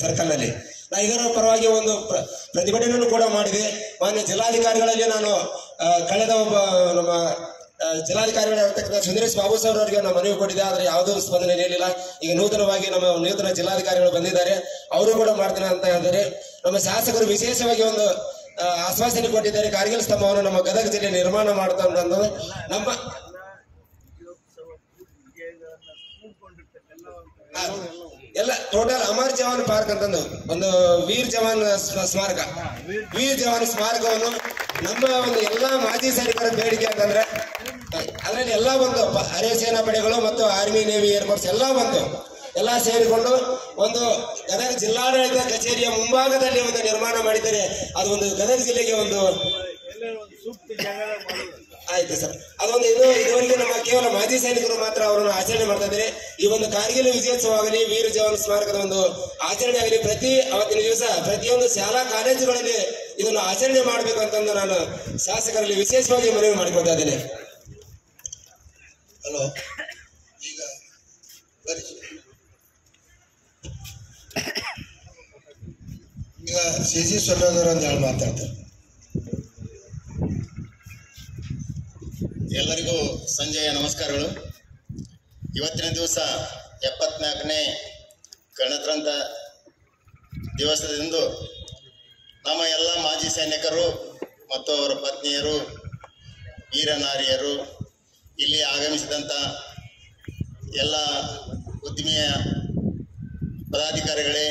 circle ನಲ್ಲಿ ನಾ ಇದರ ಪರವಾಗಿ ಒಂದು ಪ್ರ- ಪ್ರತಿಭಟನೆಯನ್ನು ಕೂಡ ಮಾಡಿದೆ ಮಾನ್ಯ ಜಿಲ್ಲಾಧಿಕಾರಿಗಳಲ್ಲಿ ನಾನು ಆ, ಕಳೆದ ಒಬ್ಬ ನಮ್ಮ ಆ, ಜಿಲ್ಲಾಧಿಕಾರಿಗಳಾಗಿರ್ತಕ್ಕಂಥ ಸುಂದರೇಶ್ ಬಾಬು ಸರ್ ಅವರಿಗೆ ನಾನು ಮನವಿ ಕೊಟ್ಟಿದ್ದೆ ಆದ್ರೆ ಯಾವುದೂ ಸ್ಪಂದನೆ ನೀಡಲಿಲ್ಲ ಈಗ ನೂತನವಾಗಿ ನಮ್ಮ ನೂತನ ಜಿಲ್ಲಾಧಿಕಾರಿಗಳು ಬಂದಿದ್ದಾರೆ ಅವರು ಕೂಡ ಮಾಡ್ತಾರೆ ಅಂತ ಹೇಳಿದ್ದಾರೆ ನಮ್ಮ ಶಾಸಕರು ವಿಶೇಷವಾಗಿ ಒಂದು ಆ, ಆಶ್ವಾಸನೆ ಕೊಟ್ಟಿದ್ದಾರೆ ಕಾರ್ಗಿಲ್ ಸ್ತಂಭವನ್ನು ನಮ್ಮ ಗದಗ ಜಿಲ್ಲೆ ನಿರ್ಮಾಣ ಮಾಡ್ತಾ ಉಂಟು ನಮ್ಮ ಆ, ಎಲ್ಲ ಟೋಟಲ್ ಅಮರ್ ಜವಾನ್ ಪಾರ್ಕ್ ಅಂತಂದು ಒಂದು ವೀರ್ ಜವಾನ್ ಸ್ಮ- ಸ್ಮಾರಕ ವೀರ್ ಜವಾನ್ ಸ್ಮಾರಕವನ್ನು ನಮ್ಮ ಒಂದು ಎಲ್ಲಾ ಮಾಜಿ ಸೈನಿಕರ ಬೇಡಿಕೆ ಅಂತಂದ್ರೆ ಅದರಲ್ಲಿ ಎಲ್ಲಾ ಒಂದು ಪ- ಅರೆ ಸೇನಾ ಪಡೆಗಳು ಮತ್ತು ಆರ್ಮಿ ನೇವಿ ಏರ್ಫೋರ್ಸ್ ಎಲ್ಲಾ ಬಂದು ಎಲ್ಲಾ ಸೇರಿಕೊಂಡು ಒಂದು ಗದಗ ಜಿಲ್ಲಾಡಳಿತ ಕಚೇರಿಯ ಮುಂಭಾಗದಲ್ಲಿ ಒಂದು ನಿರ್ಮಾಣ ಮಾಡಿದರೆ ಅದು ಒಂದು ಗದಗ ಜಿಲ್ಲೆಗೆ ಒಂದು ಆಯ್ತು ಸರ್ ಅದೊಂದು ಇದು ಇದುವರೆಗೆ ನಮ್ಮ ಕೇವಲ ಮಾಜಿ ಸೈನಿಕರು ಮಾತ್ರ ಅವರನ್ನು ಆಚರಣೆ ಮಾಡ್ತಾ ಇದ್ದಾರೆ ಈ ಒಂದು ಕಾರ್ಗಿಲ್ ವಿಜಯೋತ್ಸವ ಆಗಲಿ ವೀರ ಜವಾನ್ ಸ್ಮಾರಕದ ಒಂದು ಆಚರಣೆ ಆಗಲಿ ಪ್ರತಿ ಅವತ್ತಿನ ದಿವಸ ಪ್ರತಿಯೊಂದು ಶಾಲಾ ಕಾಲೇಜುಗಳಲ್ಲಿ ಇದನ್ನು ಆಚರಣೆ ಮಾಡಬೇಕು ಅಂತಂದು ನಾನು ಶಾಸಕರಲ್ಲಿ ವಿಶೇಷವಾಗಿ ಮನವಿ ಮಾಡಿಕೊಳ್ತಾ ಇದ್ದೇನೆ ಹಲೋ ಈಗ ಬರ್ರಿ ಈಗ ಸಿ ಸಿ ಸೊಲ್ಲೋದವ್ರು ಒಂದು ಹೇಳಿ ಮಾತಾಡ್ತಾರೆ ಎಲ್ಲರಿಗೂ ಸಂಜೆಯ ನಮಸ್ಕಾರಗಳು ಇವತ್ತಿನ ದಿವಸ ಎಪ್ಪತ್ನಾಲ್ಕನೇ ಗಣತಂತ್ರ ದಿವಸದಂದು ನಮ್ಮ ಎಲ್ಲ ಮಾಜಿ ಸೈನಿಕರು ಮತ್ತು ಅವರ ಪತ್ನಿಯರು ವೀರನಾರಿಯರು ಇಲ್ಲಿ ಆಗಮಿಸಿದಂಥ ಎಲ್ಲ ಉದ್ದಿಮೆಯ ಪದಾಧಿಕಾರಿಗಳೇ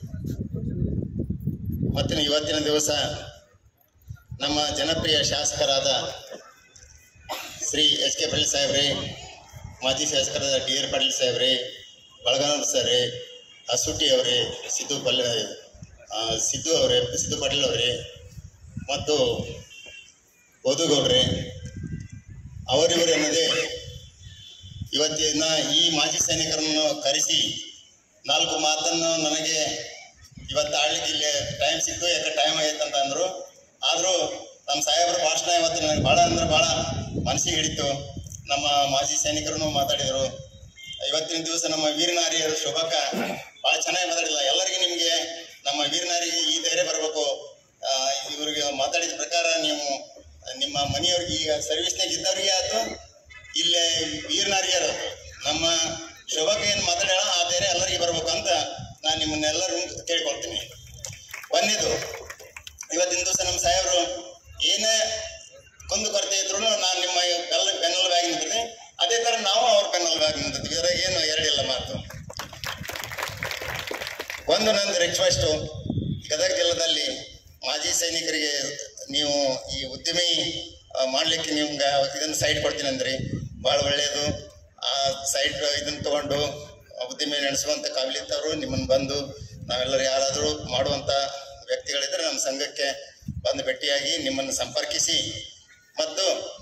ಮತ್ತು ಇವತ್ತಿನ ದಿವಸ ನಮ್ಮ ಜನಪ್ರಿಯ ಶಾಸಕರಾದ ಶ್ರೀ ಎಚ್ ಕೆ ಪಾಟೀಲ್ ಸಾಹೇಬ್ರೆ ಮಾಜಿ ಶಾಸಕರಾದ ಡಿ ಆರ್ ಪಾಟೀಲ್ ಸಾಹೇಬ್ರೆ ಬಳಗಾನವ್ರ ಸರ್ರೆ ಅಸುಟಿ ಅವರೇ ಸಿದ್ದು ಪಲ್ಲೆ ಆ, ಸಿದ್ದು ಅವರೇ ಸಿದ್ದು ಪಾಟೀಲ್ ಅವರೇ ಮತ್ತು ಓದುಗೌಡ್ರೆ ಅವರಿವರು ಎನ್ನದೇ ಇವತ್ತಿನ ಈ ಮಾಜಿ ಸೈನಿಕರನ್ನು ಕರೆಸಿ ನಾಲ್ಕು ಮಾತನ್ನು ನನಗೆ ಇವತ್ತು ಆಡ್ಲಿಕ್ಕೆ ಇಲ್ಲಿ ಟೈಮ್ ಸಿಕ್ತು ಯಾಕೆ ಟೈಮ್ ಆಗೈತೆ ಅಂತ ಅಂದರು ಆದರೂ ನಮ್ಮ ಸಾಹೇಬ್ರ ಭಾಷಣ ಇವತ್ತು ನನಗೆ ಭಾಳ ಅಂದ್ರೆ ಭಾಳ ಮನಸ್ಸಿಗೆ ಹಿಡಿತು ನಮ್ಮ ಮಾಜಿ ಸೈನಿಕರು ಮಾತಾಡಿದರು ಇವತ್ತಿನ ದಿವಸ ನಮ್ಮ ವೀರನಾರಿಯರು ಶೋಭಕ್ಕ ಭಾಳ ಚೆನ್ನಾಗಿ ಮಾತಾಡಿಲ್ಲ ಎಲ್ಲರಿಗೂ ನಿಮಗೆ ನಮ್ಮ ವೀರನಾರಿಗೆ ಈ ಧೈರ್ಯ ಬರಬೇಕು ಇವ್ರಿಗೆ ಮಾತಾಡಿದ ಪ್ರಕಾರ ನೀವು ನಿಮ್ಮ ಮನೆಯವ್ರಿಗೆ ಈಗ ಸರ್ವಿಸ್ನಾಗ ಇದ್ದವ್ರಿಗೆ ಆಯ್ತು ಇಲ್ಲೇ ವೀರನಾರಿಯರು ನಮ್ಮ ಶೋಭಕ್ಕ ಏನು ಮಾತಾಡ್ಯಾಳ ಆ ಧೈರ್ಯ ಎಲ್ಲರಿಗೆ ಬರ್ಬೇಕು ಅಂತ ನಾನು ನಿಮ್ಮನ್ನೆಲ್ಲರೂ ಕೇಳ್ಕೊಳ್ತೀನಿ ಒಂದೇದು ಇವತ್ತಿನ ದಿವಸ ನಮ್ಮ ಸಾಹೇಬರು ಏನೇ ಕುಂದು ಕೊರತೆ ಇದ್ರು ನಾನು ನಿಮ್ಮ ಬೆಲ್ಲ ಬೆನ್ನೆಲುಬಾಗಿ ನಿಂತಿರ್ತೀನಿ ಅದೇ ಥರ ನಾವು ಅವ್ರ ಬೆನ್ನೆಲುಬಾಗಿ ನಿಂತಿರ್ತೀವಿ ಇದ್ರಾಗ ಏನು ಎರಡಿಲ್ಲ ಮಾತು ಒಂದು ನಂದು ರಿಕ್ವೆಸ್ಟು ಗದಗ ಜಿಲ್ಲೆದಲ್ಲಿ ಮಾಜಿ ಸೈನಿಕರಿಗೆ ನೀವು ಈ ಉದ್ಯಮಿ ಆ, ಮಾಡ್ಲಿಕ್ಕೆ ನಿಮ್ಗೆ ಇದನ್ನು ಸೈಡ್ ಕೊಡ್ತೀನಿ ಅಂದ್ರಿ ಭಾಳ ಒಳ್ಳೆಯದು ಆ ಸೈಡ್ ಇದನ್ನು ತಗೊಂಡು ಆ ಉದ್ಯಮಿ ನಡೆಸುವಂಥ ಕಾಬಿಲಿದ್ದವರು ನಿಮ್ಮನ್ನು ಬಂದು ನಾವೆಲ್ಲರೂ ಯಾರಾದರೂ ಮಾಡುವಂಥ ವ್ಯಕ್ತಿಗಳಿದ್ರೆ ನಮ್ಮ ಸಂಘಕ್ಕೆ ಬಂದು ಭೇಟಿಯಾಗಿ ನಿಮ್ಮನ್ನು ಸಂಪರ್ಕಿಸಿ ಮತ್ತು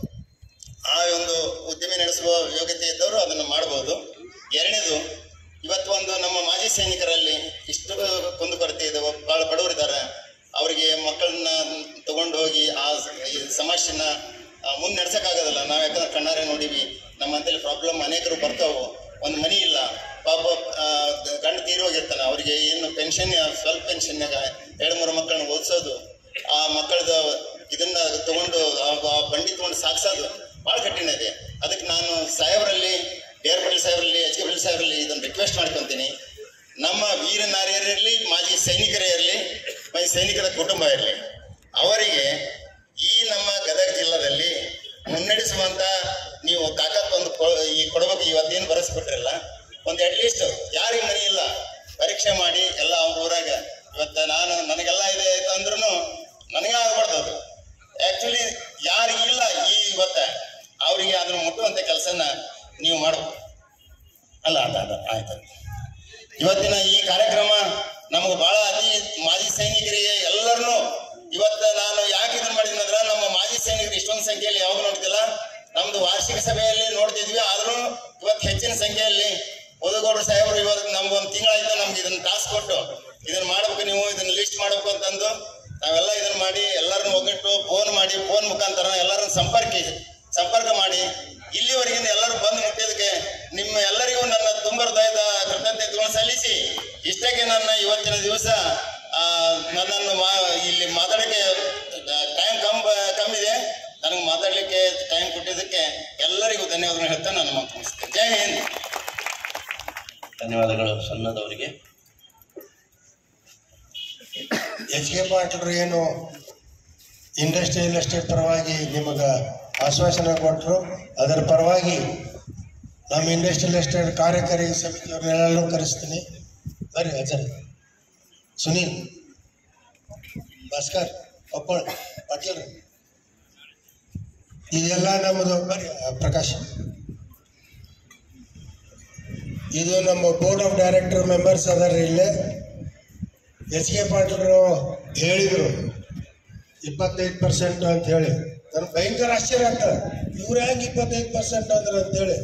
ಆ ಒಂದು ಉದ್ಯಮಿ ನಡೆಸುವ ಯೋಗ್ಯತೆ ಇದ್ದವರು ಅದನ್ನು ಮಾಡಬಹುದು ಎರಡನೇದು ಇವತ್ತು ಒಂದು ನಮ್ಮ ಮಾಜಿ ಸೈನಿಕರಲ್ಲಿ ಇಷ್ಟು ಕುಂದುಕೊರತೆ ಇದೆ ಒಬ್ಬ ಭಾಳ ಬಡವರಿದ್ದಾರೆ ಅವರಿಗೆ ಮಕ್ಕಳನ್ನ ತಗೊಂಡು ಹೋಗಿ ಆ ಈ ಸಮಸ್ಯೆನ ಮುಂದೆ ನಡ್ಸಕ್ಕಾಗೋದಿಲ್ಲ ನಾವು ಯಾಕಂದ್ರೆ ಕಣ್ಣಾರೆ ನೋಡಿವಿ ನಮ್ಮ ಅಂತೇಳಿ ಪ್ರಾಬ್ಲಮ್ ಅನೇಕರು ಬರ್ತಾವು ಒಂದು ಮನಿ ಇಲ್ಲ ಪಾಪ ಆ, ಗಂಡ ತೀರಿ ಹೋಗಿರ್ತಾನೆ ಅವರಿಗೆ ಏನು ಪೆನ್ಷನ್ ಸ್ವಲ್ಪ ಪೆನ್ಷನ್ಯಾಗ ಎರಡು ಮೂರು ಮಕ್ಕಳನ್ನ ಓದಿಸೋದು ಆ ಮಕ್ಕಳದ ಇದನ್ನ ತಗೊಂಡು ಆ ಆ ಬಂಡಿ ತಗೊಂಡು ಸಾಕ್ಸೋದು ಭಾಳ ಕಠಿಣ ಇದೆ ಅದಕ್ಕೆ ನಾನು ಸಾಹೇಬರಲ್ಲಿ ಡೇರ್ ಪಟೇಲ್ ಸಾಹೇಬರಲ್ಲಿ ಎಚ್ ಕೆ ಪಟೇಲ್ ಸಾಹೇಬರಲ್ಲಿ ಇದನ್ನು ರಿಕ್ವೆಸ್ಟ್ ಮಾಡ್ಕೊತೀನಿ ನಮ್ಮ ವೀರ ನಾರಿಯರಿರಲಿ ಮಾಜಿ ಸೈನಿಕರೇ ಇರಲಿ ಮಾಜಿ ಸೈನಿಕರ ಕುಟುಂಬ ಇರಲಿ ಅವರಿಗೆ ಈ ನಮ್ಮ ಗದಗ ಜಿಲ್ಲೆಯಲ್ಲಿ ಮುನ್ನಡೆಸುವಂತ ನೀವು ತಾಕತ್ ಒಂದು ಕೊ- ಈ ಕೊಡಬೇಕು ಇವತ್ತೇನು ಬರೆಸ್ಬಿಟ್ರಲ್ಲ ಒಂದು ಅಟ್ಲೀಸ್ಟ್ ಯಾರಿಗೆ ಮನೆ ಇಲ್ಲ ಪರೀಕ್ಷೆ ಮಾಡಿ ಎಲ್ಲ ಅವ್ರ ಊರಾಗ ಇವತ್ತು ನಾನು ನನಗೆಲ್ಲ ಇದೆ ಅಂದ್ರೂ ನನಗೆ ಆಗ್ಬಾರ್ದು ಅದು ಆ್ಯಕ್ಚುಲಿ ಯಾರಿಗಿಲ್ಲ ಈ ಇವತ್ತ ಅವರಿಗೆ ಅದನ್ನು ಮುಟ್ಟುವಂಥ ಕೆಲಸನ ನೀವು ಮಾಡಬೇಕು ಅಲ್ಲ ಅದ ಅದ ಆಯ್ತು ಇವತ್ತಿನ ಈ ಕಾರ್ಯಕ್ರಮ ನಮಗೆ ಬಹಳ ಅತಿ ಮಾಜಿ ಸೈನಿಕರಿಗೆ ಎಲ್ಲರನ್ನೂ ಇವತ್ತು ನಾನು ಯಾಕೆ ಇದನ್ನ ಮಾಡಿದ್ದೀನಿ ಅಂದ್ರೆ ನಮ್ಮ ಮಾಜಿ ಸೈನಿಕರು ಇಷ್ಟೊಂದು ಸಂಖ್ಯೆಯಲ್ಲಿ ಯಾವಾಗ ನೋಡ್ತಿಲ್ಲ ನಮ್ದು ವಾರ್ಷಿಕ ಸಭೆಯಲ್ಲಿ ನೋಡ್ತಿದ್ವಿ ಆದ್ರೂ ಇವತ್ತು ಹೆಚ್ಚಿನ ಸಂಖ್ಯೆಯಲ್ಲಿ ಓದುಗೌಡ ಸಾಹೇಬರು ಇವತ್ತು ನಮ್ಗೆ ಒಂದು ತಿಂಗಳಾಯ್ತು ನಮ್ಗೆ ಇದನ್ನ ಟಾಸ್ಕ್ ಕೊಟ್ಟು ಇದನ್ನ ಮಾಡ್ಬೇಕು ನೀವು ಇದನ್ನ ಲಿಸ್ಟ್ ಮಾಡ್ಬೇಕು ಅಂತಂದು ನಾವೆಲ್ಲ ಇದನ್ನ ಮಾಡಿ ಎಲ್ಲರನ್ನು ಒಗ್ಗಟ್ಟು ಫೋನ್ ಮಾಡಿ ಫೋನ್ ಮುಖಾಂತರ ಎಲ್ಲರನ್ನು ಸಂಪರ್ಕಿ ಸಂಪರ್ಕ ಮಾಡಿ ಇಲ್ಲಿವರೆಗೆ ಎಲ್ಲರೂ ಬಂದು ಮುಟ್ಟಿದ್ದಕ್ಕೆ ನಿಮ್ಮ ಎಲ್ಲರಿಗೂ ನನ್ನ ತುಂಬ ಹೃದಯದ ಕೃತಜ್ಞತೆಗಳನ್ನು ಸಲ್ಲಿಸಿ ಇಷ್ಟಕ್ಕೆ ನನ್ನ ಇವತ್ತಿನ ದಿವಸ ನನ್ನನ್ನು ಮಾ ಇಲ್ಲಿ ಮಾತಾಡಕ್ಕೆ ಟೈಮ್ ಕಮ್ ಕಮ್ಮಿದೆ ನನಗೆ ಮಾತಾಡಲಿಕ್ಕೆ ಟೈಮ್ ಕೊಟ್ಟಿದ್ದಕ್ಕೆ ಎಲ್ಲರಿಗೂ ಧನ್ಯವಾದಗಳು ಹೇಳ್ತಾ ನಾನು ಮಾತು ಮುಗಿಸ್ತೇನೆ ಜೈ ಹಿಂದ್ ಧನ್ಯವಾದಗಳು ಸಣ್ಣದವರಿಗೆ ಎಚ್ ಕೆ ಪಾಟೀಲ್ರು ಏನು ಇಂಡಸ್ಟ್ರಿಯಲ್ ಎಸ್ಟೇಟ್ ಪರವಾಗಿ ನಿಮಗೆ ಆಶ್ವಾಸನೆ ಕೊಟ್ಟರು ಅದರ ಪರವಾಗಿ ನಮ್ಮ ಇಂಡಸ್ಟ್ರಿಯಲ್ ಎಸ್ಟೇಟ್ ಕಾರ್ಯಕಾರಿ ಸಮಿತಿಯವ್ರನ್ನೆಲ್ಲರೂ ಕರೆಸ್ತೀನಿ ಬರ್ರಿ ಅಜಯ್ ಸುನೀಲ್ ಭಾಸ್ಕರ್ ಕೊಪ್ಪಳ ಪಾಟೀಲ್ ಇದೆಲ್ಲ ನಮ್ಮದು ಬರ್ರಿ ಆ, ಪ್ರಕಾಶ್ ಇದು ನಮ್ಮ ಬೋರ್ಡ್ ಆಫ್ ಡೈರೆಕ್ಟರ್ ಮೆಂಬರ್ಸ್ ಅದಾರ ಇಲ್ಲೇ ಎಚ್ ಕೆ ಪಾಟೀಲ್ರು ಹೇಳಿದರು ಇಪ್ಪತ್ತೈದು ಪರ್ಸೆಂಟ್ ಅಂತ ಹೇಳಿ ನನಗೆ ಭಯಂಕರ ಆಶ್ಚರ್ಯ ಆಗ್ತದೆ ಇವ್ರು ಹೆಂಗೆ ಇಪ್ಪತ್ತೈದು ಪರ್ಸೆಂಟ್ ಅಂದ್ರೆ ಅಂತೇಳಿ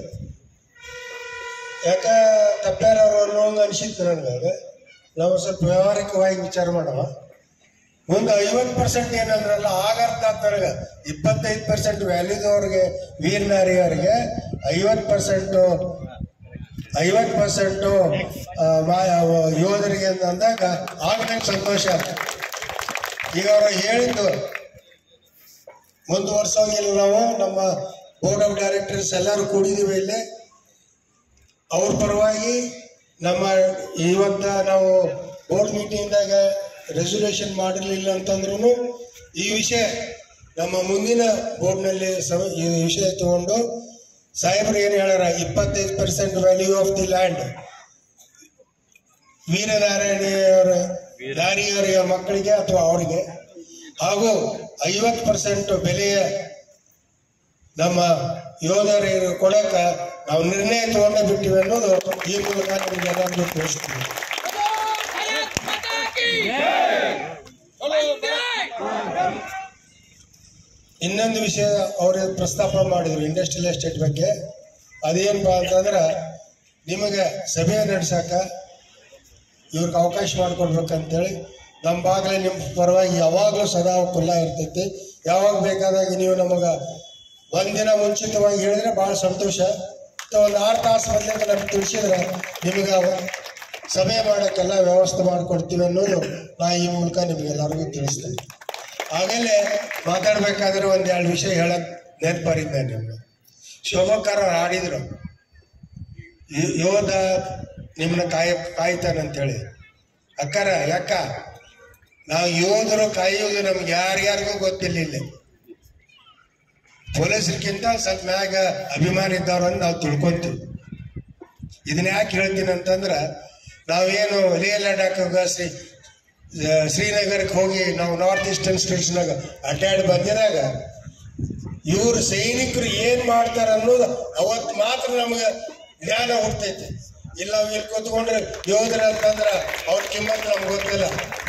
ಯಾಕ ತಪ್ಪ್ಯಾರ ಅವರು ಅನ್ನೋಂಗೆ ಅನಿಸಿತ್ತು ನನಗೆ ನಾವು ಸ್ವಲ್ಪ ವ್ಯವಹಾರಿಕವಾಗಿ ವಿಚಾರ ಮಾಡುವ ಮುಂದೆ ಐವತ್ತು ಪರ್ಸೆಂಟ್ ಏನಂದ್ರಲ್ಲ ಆಗ ಅರ್ಥ ಆತ್ ನನಗೆ ಇಪ್ಪತ್ತೈದು ಪರ್ಸೆಂಟ್ ವ್ಯಾಲ್ಯೂದವ್ರಿಗೆ ವೀರನಾರಿಯವರಿಗೆ ಐವತ್ತು ಪರ್ಸೆಂಟು ಐವತ್ತು ಪರ್ಸೆಂಟು ಯೋಧರಿಗೆ ಅಂತ ಅಂದಾಗ ಆಗ ನಂಗೆ ಸಂತೋಷ ಆಯ್ತು ಈಗ ಅವರು ಹೇಳಿದ್ದು ಮುಂದುವರ್ಸೋಂಗಿಲ್ಲ ನಾವು ನಮ್ಮ ಬೋರ್ಡ್ ಆಫ್ ಡೈರೆಕ್ಟರ್ಸ್ ಎಲ್ಲರೂ ಕೂಡಿದ್ದೀವಿ ಇಲ್ಲಿ ಅವ್ರ ಪರವಾಗಿ ನಮ್ಮ ಇವತ್ತ ನಾವು ಬೋರ್ಡ್ ಮೀಟಿಂಗ್ದಾಗ ರೆಸಲ್ಯೂಷನ್ ಮಾಡಿರಲಿಲ್ಲ ಅಂತಂದ್ರೂ ಈ ವಿಷಯ ನಮ್ಮ ಮುಂದಿನ ಬೋರ್ಡ್ನಲ್ಲಿ ಸಮ ಈ ವಿಷಯ ತಗೊಂಡು ಸಾಹೇಬ್ರು ಏನು ಹೇಳ್ಯಾರ ಇಪ್ಪತ್ತೈದು percent value of the land ವೀರನಾರಾಯಣಿಯವರ ನಾರಿಯವರ ಮಕ್ಕಳಿಗೆ ಅಥವಾ ಅವರಿಗೆ ಹಾಗೂ ಐವತ್ತು ಪರ್ಸೆಂಟ್ ಬೆಲೆಯ ನಮ್ಮ ಯೋಧರಿಗೆ ಕೊಡಕ ನಾವು ನಿರ್ಣಯ ತಗೊಂಡೇ ಬಿಟ್ಟಿವಿ ಅನ್ನೋದು ಈ ಮೂಲಕ ನಿಮಗೆಲ್ಲರಿಗೂ ತಿಳಿಸ್ತೀವಿ ಇನ್ನೊಂದು ವಿಷಯ ಅವರು ಪ್ರಸ್ತಾಪ ಮಾಡಿದ್ರು ಇಂಡಸ್ಟ್ರಿಯಲ್ ಎಸ್ಟೇಟ್ ಬಗ್ಗೆ ಅದೇನಪ್ಪ ಅಂತಂದ್ರೆ ನಿಮಗೆ ಸಭೆ ನಡೆಸಾಕ ಇವ್ರಿಗೆ ಅವಕಾಶ ಮಾಡಿಕೊಡ್ಬೇಕಂತೇಳಿ ನಮ್ಮ ಬಾಗಲೇ ನಿಮ್ಮ ಪರವಾಗಿ ಯಾವಾಗಲೂ ಸದಾ ಖುಲ್ಲ ಇರ್ತೈತಿ ಯಾವಾಗ ಬೇಕಾದಾಗ ನೀವು ನಮಗೆ ಒಂದಿನ ಮುಂಚಿತವಾಗಿ ಹೇಳಿದ್ರೆ ಭಾಳ ಸಂತೋಷ ಅಥವಾ ಒಂದು ಆರು ತಾಸು ಮೊದಲಿಗೆ ನಮ್ಗೆ ತಿಳಿಸಿದ್ರೆ ನಿಮಗೆ ಸಭೆ ಮಾಡೋಕ್ಕೆಲ್ಲ ವ್ಯವಸ್ಥೆ ಮಾಡಿಕೊಡ್ತೀವಿ ಅನ್ನೋದು ನಾ ಈ ಮೂಲಕ ನಿಮಗೆಲ್ಲರಿಗೂ ತಿಳಿಸ್ತೇನೆ ಆಗಲೇ ಮಾತಾಡ್ಬೇಕಾದ್ರೆ ಒಂದು ಎರಡು ವಿಷಯ ಹೇಳಕ್ ನೆನಪರಿದ್ದೆ ನಿಮ್ಗೆ ಶೋಭಕ್ಕರ್ ಅವ್ರು ಹಾಡಿದ್ರು ಯೋ- ಯೋಧ ನಿಮ್ಮನ್ನ ಕಾಯ ಕಾಯ್ತಾನಂತೇಳಿ ಅಕ್ಕರ ಯಾಕ ನಾವು ಯೋಧರು ಕಾಯುವುದು ನಮ್ಗೆ ಯಾರ್ಯಾರಿಗೂ ಗೊತ್ತಿಲ್ಲ ಇಲ್ಲಿ ಪೊಲೀಸರಿಗಿಂತ ಸ್ವಲ್ಪ ಮ್ಯಾಗ ಅಭಿಮಾನ ಇದ್ದವ್ರು ಅಂತ ನಾವು ತಿಳ್ಕೊಂತೀವಿ ಇದನ್ನ ಯಾಕೆ ಹೇಳ್ತೀನಿ ಅಂತಂದ್ರೆ ನಾವೇನು ಲೇಹ ಲಡಾಖ್ ಶ್ರೀ ಶ್ರೀನಗರಕ್ಕೆ ಹೋಗಿ ನಾವು ನಾರ್ತ್ ಈಸ್ಟರ್ನ್ ಸ್ಟೇಟ್ಸ್ನಾಗ ಅಡ್ಡಾಡಿ ಬಂದಿದಾಗ ಇವರು ಸೈನಿಕರು ಏನ್ ಮಾಡ್ತಾರ ಅನ್ನೋದು ಅವತ್ತು ಮಾತ್ರ ನಮ್ಗೆ ಜ್ಞಾನ ಹುಟ್ಟೈತಿ ಇಲ್ಲ ನಾವು ಇಲ್ಲಿ ಕೂತ್ಕೊಂಡ್ರೆ ಯೋಧರ ಅಂತಂದ್ರ ಅವ್ರ ಕಿಮ್ಮತ್ ನಮ್ಗೆ ಗೊತ್ತಿಲ್ಲ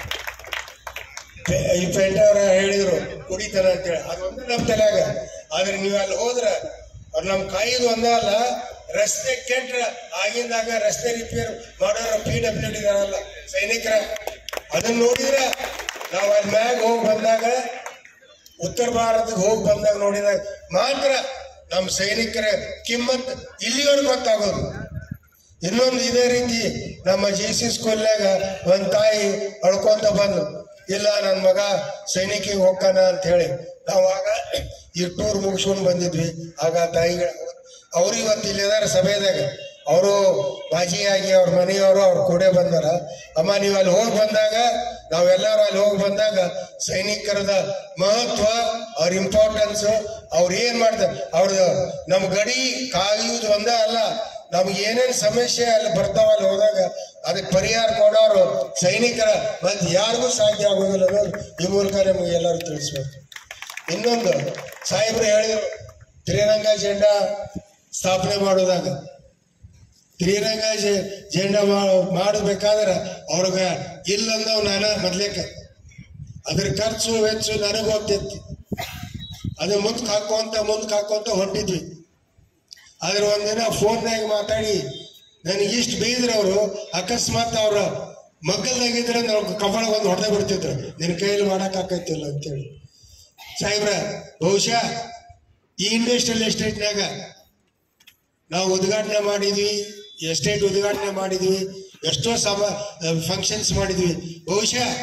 ಪೆ- ಈ ಪೇಂಟ ಅವ್ರ ಹೇಳಿದ್ರು ಕುಡಿತಾನ ಅಂತೇಳಿ ಅದೊಂದು ನಮ್ಮ ತಲೆಯಾಗ ಆದ್ರೆ ನೀವು ಅಲ್ಲಿ ಹೋದ್ರ ಅವ್ರು ನಮ್ ಕಾಯಿದು ಒಂದೇ ಅಲ್ಲ ರಸ್ತೆ ಕೆಟ್ರ ಆಗಿಂದಾಗ ರಸ್ತೆ ರಿಪೇರ್ ಮಾಡೋರು ಪಿ ಡಬ್ಲ್ಯೂ ಡಿ ಇದಾರಲ್ಲ ಸೈನಿಕರ ಅದನ್ನ ನೋಡಿದ್ರೆ ನಾವು ಅಲ್ಲಿ ಮ್ಯಾಗ ಹೋಗಿ ಬಂದಾಗ ಉತ್ತರ ಭಾರತಕ್ಕೆ ಹೋಗಿ ಬಂದಾಗ ನೋಡಿದಾಗ ಮಾತ್ರ ನಮ್ಮ ಸೈನಿಕರ ಕಿಮ್ಮತ್ ಇಲ್ಲಿವರೆಗೂ ಗೊತ್ತಾಗೋದು ಇನ್ನೊಂದು ಇದೇ ರೀತಿ ನಮ್ಮ ಜೆ ಸಿ ಸ್ಕೂಲ್ನಾಗ ಒಂದ್ ತಾಯಿ ಅಳ್ಕೊಂತ ಬಂದು ಇಲ್ಲ ನನ್ನ ಮಗ ಸೈನಿಕಿಗೆ ಹೋಗ್ತಾನ ಅಂತ ಹೇಳಿ ನಾವು ಆಗ ಈ ಟೂರ್ ಮುಗಿಸ್ಕೊಂಡು ಬಂದಿದ್ವಿ ಆಗ ತಾಯಿಗಳ ಅವ್ರು ಇವತ್ತು ಇಲ್ಲಿದಾರ ಸಭೆದಾಗ ಅವರು ಬಾಜಿಯಾಗಿ ಅವ್ರ ಮನೆಯವರು ಅವ್ರ ಕೂಡ ಬಂದಾರ ಅಮ್ಮ ನೀವು ಅಲ್ಲಿ ಹೋಗಿ ಬಂದಾಗ ನಾವೆಲ್ಲರೂ ಅಲ್ಲಿ ಹೋಗಿ ಬಂದಾಗ ಸೈನಿಕರದ ಮಹತ್ವ ಅವ್ರ ಇಂಪಾರ್ಟೆನ್ಸ್ ಅವ್ರು ಏನ್ ಮಾಡ್ತಾರೆ ಅವ್ರದ್ದು ನಮ್ಮ ಗಡಿ ಕಾಯುವುದು ಒಂದೇ ಅಲ್ಲ ನಮ್ಗೆ ಏನೇನ್ ಸಮಸ್ಯೆ ಅಲ್ಲಿ ಬರ್ತಾವ ಅಲ್ಲಿ ಹೋದಾಗ ಅದಕ್ಕೆ ಪರಿಹಾರ ಕೊಡೋರು ಸೈನಿಕರ ಮತ್ತೆ ಯಾರಿಗೂ ಸಾಧ್ಯ ಆಗೋದಿಲ್ಲ ಅನ್ನೋದು ಈ ಮೂಲಕ ನಮಗೆ ಎಲ್ಲರೂ ತಿಳಿಸ್ಬೇಕು ಇನ್ನೊಂದು ಸಾಹೇಬ್ರು ಹೇಳಿದ್ರು ತ್ರಿರಂಗ ಜೆಂಡಾ ಸ್ಥಾಪನೆ ಮಾಡೋದಾಗ ತ್ರಿರಂಗ ಜೆ- ಜೆಂಡಾ ಮಾ- ಮಾಡಬೇಕಾದ್ರೆ ಅವ್ರಿಗೆ ಇಲ್ಲಂದವ್ ನಾನು ಮೊದ್ಲೇಕ ಅದ್ರ ಖರ್ಚು ವೆಚ್ಚು ನನಗೆ ಗೊತ್ತಿತ್ತು ಅದು ಮುಂದಕ್ಕೆ ಹಾಕೋಂತ ಮುಂದಕ್ಕೆ ಹಾಕೋಂತ ಹೊಂಟಿದ್ವಿ ಆದ್ರೆ ಒಂದಿನ ಫೋನ್ಯಾಗ ಮಾತಾಡಿ ನನಗೆ ಇಷ್ಟು ಬೈದ್ರು ಅವರು ಅಕಸ್ಮಾತ್ ಅವ್ರ ಮಗ್ಗಲ್ದಾಗಿದ್ರೆ ನಾವು ಕಪಾಳ ಒಂದು ಹೊಡೆದೇ ಬಿಡ್ತಿದ್ರು ನಿನ್ನ ಕೈಯಲ್ಲಿ ಮಾಡಕ್ ಆಕೈತಿಲ್ಲ ಅಂತೇಳಿ ಸಾಹೇಬ್ರ ಬಹುಶಃ ಈ ಇಂಡಸ್ಟ್ರಿಯಲ್ ಎಸ್ಟೇಟ್ನಾಗ ನಾವು ಉದ್ಘಾಟನೆ ಮಾಡಿದ್ವಿ ಎಸ್ಟೇಟ್ ಉದ್ಘಾಟನೆ ಮಾಡಿದ್ವಿ ಎಷ್ಟೋ ಸಭಾ ಫಂಕ್ಷನ್ಸ್ ಮಾಡಿದ್ವಿ ಬಹುಶಃ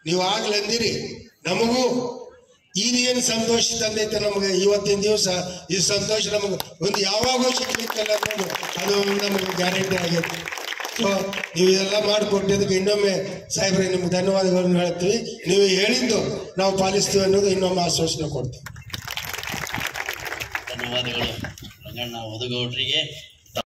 ನೀವು ಆಗ್ಲೇ ಅಂದಿರಿ ನಮಗೂ ಇದೇನು ಸಂತೋಷ ತಂದೈತೆ ನಮಗೆ ಇವತ್ತಿನ ದಿವಸ ಈ ಸಂತೋಷ ನಮಗೆ ಒಂದು ಯಾವಾಗೋ ಸಿಗ್ಲಿಕ್ಕಲ್ಲ ಅನ್ನೋದು ಅದು ನಮಗೆ ಗ್ಯಾರಂಟಿ ಆಗೈತೆ ಸೊ ನೀವು ಇದೆಲ್ಲ ಮಾಡಿಕೊಟ್ಟಿದ್ದಕ್ಕೆ ಇನ್ನೊಮ್ಮೆ ಸಾಹೇಬ್ರೆ ನಿಮ್ಗೆ ಧನ್ಯವಾದಗಳನ್ನು ಹೇಳ್ತೀವಿ ನೀವು ಹೇಳಿದ್ದು ನಾವು ಪಾಲಿಸ್ತೀವಿ ಅನ್ನೋದು ಇನ್ನೊಮ್ಮೆ ಆಶ್ವಾಸನೆ ಕೊಡ್ತೀವಿ ಧನ್ಯವಾದಗಳು ರಂಗಣ್ಣ ಒದಗೌಡ್ರಿಗೆ